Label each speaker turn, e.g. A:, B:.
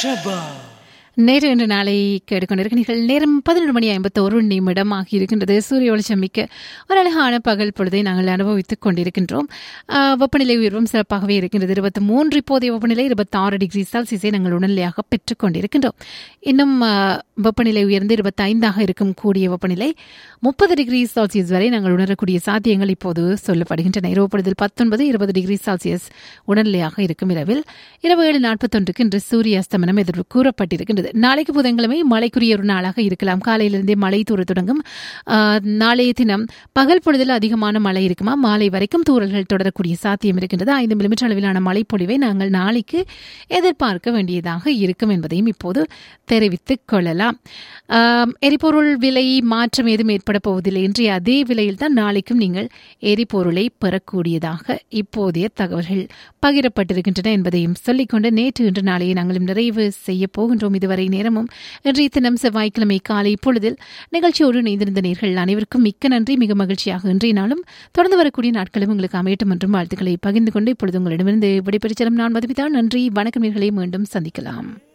A: ஷபா
B: நேற்று இன்று நாளை கேட்டுக்கொண்டிருக்கிறீர்கள் நேரம் பதினொரு மணி ஐம்பத்தோரு நிமிடம் ஆகியிருக்கின்றது சூரிய வெளிச்சம் மிக்க ஒரு அழகான பகல் பொழுதை நாங்கள் அனுபவித்துக் கொண்டிருக்கின்றோம் ஆஹ், வெப்பநிலை உயர்வும் சிறப்பாகவே இருக்கின்றது இருபத்தி மூன்று இப்போதைய வெப்பநிலை இருபத்தி ஆறு டிகிரி செல்சியஸை நாங்கள் உடனடியாக பெற்றுக் கொண்டிருக்கின்றோம் இன்னும் ஆஹ், வெப்பநிலை உயர்ந்து இருபத்தி ஐந்தாக இருக்கும் கூடிய வெப்பநிலை முப்பது டிகிரி செல்சியஸ் வரை நாங்கள் உணரக்கூடிய சாத்தியங்கள் இப்போது சொல்லப்படுகின்றன இரவு பொழுதில் பத்தொன்பது இருபது டிகிரி செல்சியஸ் உடல்நிலையாக இருக்கும் இரவில் இரவு ஏழு நாற்பத்தொன்றுக்கு இன்று சூரிய அஸ்தமனம் எதிர்ப்பு கூறப்பட்டிருக்கின்றது நாளைக்கு புதன்கிழமை மழைக்குரிய ஒரு நாளாக இருக்கலாம் காலையிலிருந்தே மழை தூர தொடங்கும் ஆஹ், நாளைய தினம் பகல் பொழுதில் அதிகமான மழை இருக்குமா மாலை வரைக்கும் தூறல்கள் தொடரக்கூடிய சாத்தியம் இருக்கின்றது ஐந்து மில்லிமீட்டர் அளவிலான மழைப்பொழிவை நாங்கள் நாளைக்கு எதிர்பார்க்க வேண்டியதாக இருக்கும் என்பதையும் இப்போது தெரிவித்துக் கொள்ளலாம் ஆம், எரிபொருள் விலை மாற்றம் ஏதும் ஏற்பட போவதில்லை இன்றைய அதே விலையில் தான் நாளைக்கும் நீங்கள் எரிபொருளை பெறக்கூடியதாக இப்போதைய தகவல்கள் பகிரப்பட்டிருக்கின்றன என்பதையும் சொல்லிக்கொண்டு நேற்று இன்று நாளையே நாங்களும் நிறைவு செய்ய போகின்றோம் இதுவரை நேரமும் இன்றைய தினம் செவ்வாய்க்கிழமை காலை இப்பொழுதில் நிகழ்ச்சியோடு இணைந்திருந்த நேர்கள் அனைவருக்கும் மிக்க நன்றி மிக மகிழ்ச்சியாக இன்றைய நாளும் தொடர்ந்து வரக்கூடிய நாட்களும் உங்களுக்கு அமையட்டும் என்றும் வாழ்த்துக்களை பகிர்ந்து கொண்டு இப்பொழுது உங்களிடமிருந்து விடைபெற்றுச் செல்லும் நான் மதுமிதா நன்றி வணக்கம் நேர்களை மீண்டும் சந்திக்கலாம்